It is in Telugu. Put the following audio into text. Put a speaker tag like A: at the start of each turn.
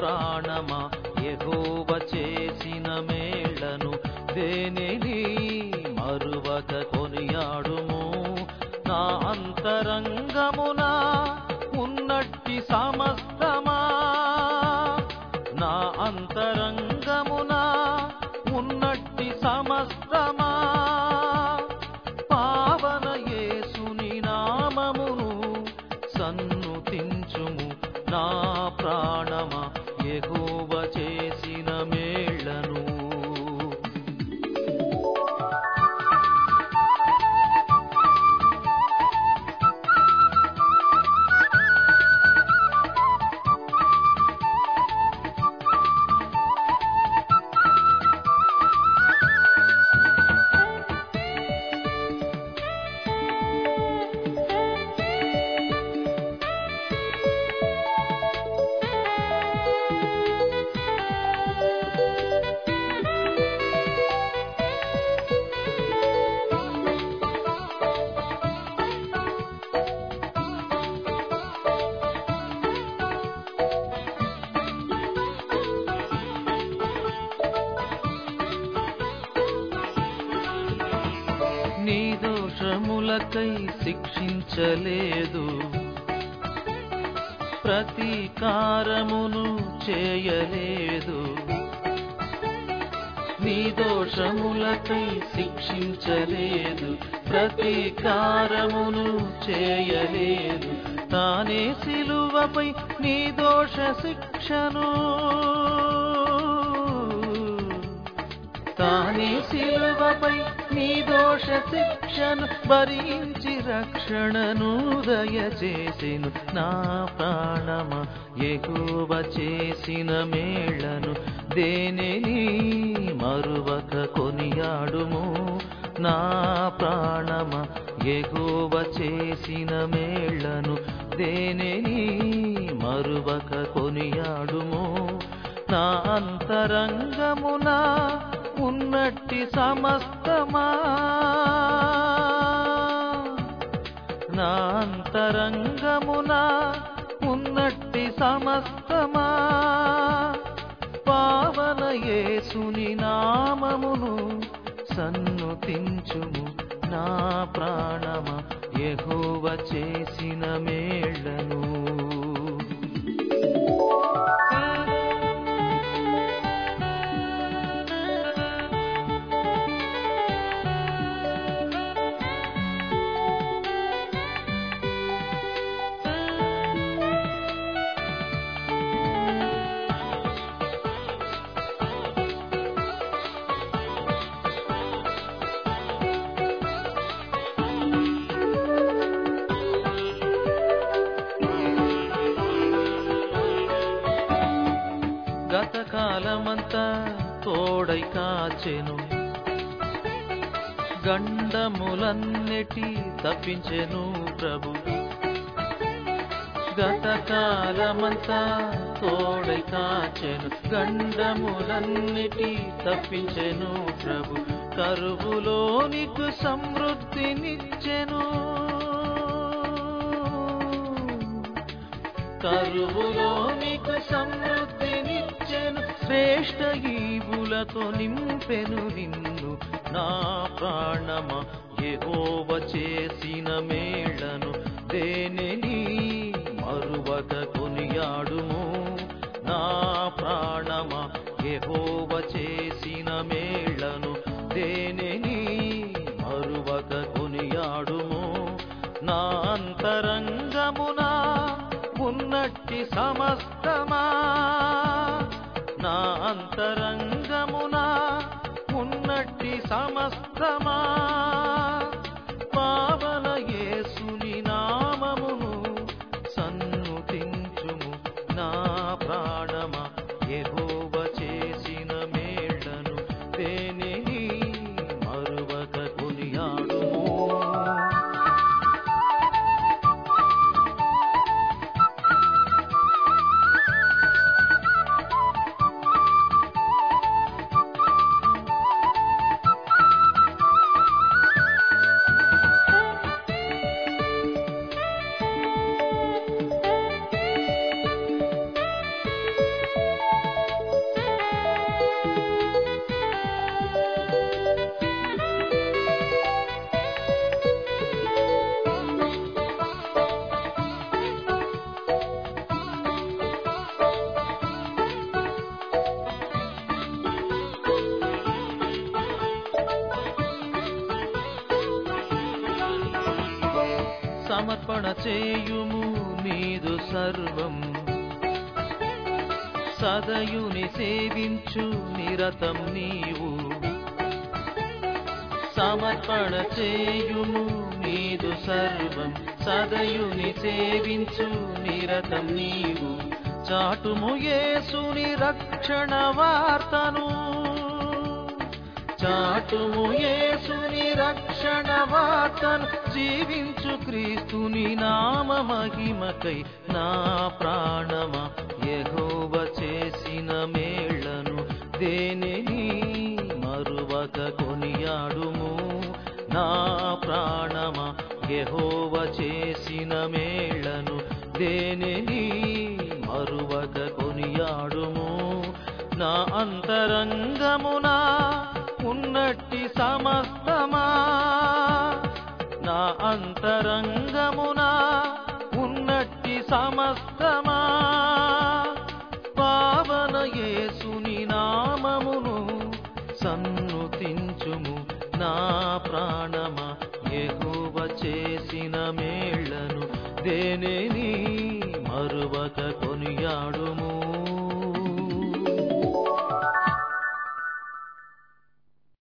A: ప్రాణమా యెహోవ చేసిన మేళ్లను దేనిని మరువక కొనియాడుము నా అంతరంగమున ఉన్నట్టి సమస్తమా నా అంతరంగమున ఉన్నట్టి సమస్తమా పావన యేసుని నామమును సన్నుతించుము నా ప్రాణమా ఎగువ చేసిన మేళ్లను నీ దోషములకై శిక్షించలేదు ప్రతీకారమును చేయలేదు నీ దోషములకై శిక్షించలేదు ప్రతీకారమును చేయలేదు తానే సిలువపై నీ దోష శిక్షను తానే సిలువపై నీ దోష శిక్షను భరించి రక్షణను దయచేసెను నా ప్రాణమ ఎగువ చేసిన మేళ్లను దేనిని మరువక కొనియాడుము నా ప్రాణమ ఎగువ చేసిన మేళ్లను దేనిని మరువక కొనియాడుము నా అంతరంగమున ఉన్నట్టి సమస్తమా నా అంతరంగమున ఉన్నట్టి సమస్తమా పావన యేసుని నామమును సన్నుతించుము నా ప్రాణమ యెహోవ చేసిన మేళ్లను గతకాలమంతా తోడై కాచెను గండములన్నిటి తప్పించెను ప్రభు గతకాలమంతా తోడై కాచెను గండములన్నిటి తప్పించెను ప్రభు కరువులో నీకు సమృద్ధినిచ్చెను కరువులో నీకు సమృద్ధినిచ్చెను శ్రేష్ఠ ఈవులతో నింపెను నిన్ను నా ప్రాణమ యెహోవ చేసిన మేళ్లను దేనిని మరువక కొనియాడుము నా ప్రాణమ యెహోవ చేసిన మేళ్లను దేనిని మరువక కొనియాడుము నా అంతరంగమున ఉన్నట్టి సమస్తమా నా అంతరంగమున ఉన్నట్టి సమస్తమా పావన యేసుని నామమును సన్నుతించుము నా ప్రాణమ యెహోవ చేసిన మేళ్లను దేనిని మరువక కొనియాడుము సమర్పణ చేయుము నీదు సర్వం సదయుని సేవించు నిరతం నీవు సమర్పణ చేయుము నీదు సర్వం సదయుని సేవించు నిరతం నీవు చాటుము యేసుని రక్షణ వార్తను చాటుము యేసుని రక్షణ వార్తను జీవించు క్రీస్తుని నామ మహిమకై నా ప్రాణమా యెహోవ చేసిన మేళ్లను దేనిని మరువక కొనియాడుము నా ప్రాణమా యెహోవ చేసిన మేళ్లను దేనిని మరువక కొనియాడుము నా అంతరంగమునా ఉన్నట్టి సమస్తమా నా అంతరంగమునా ఉన్నట్టి సమస్తమా పావన యేసుని నామమును సన్నుతించుము నా ప్రాణమా యెహోవ చేసిన మేళ్లను దేనిని మరువక కొనియాడుము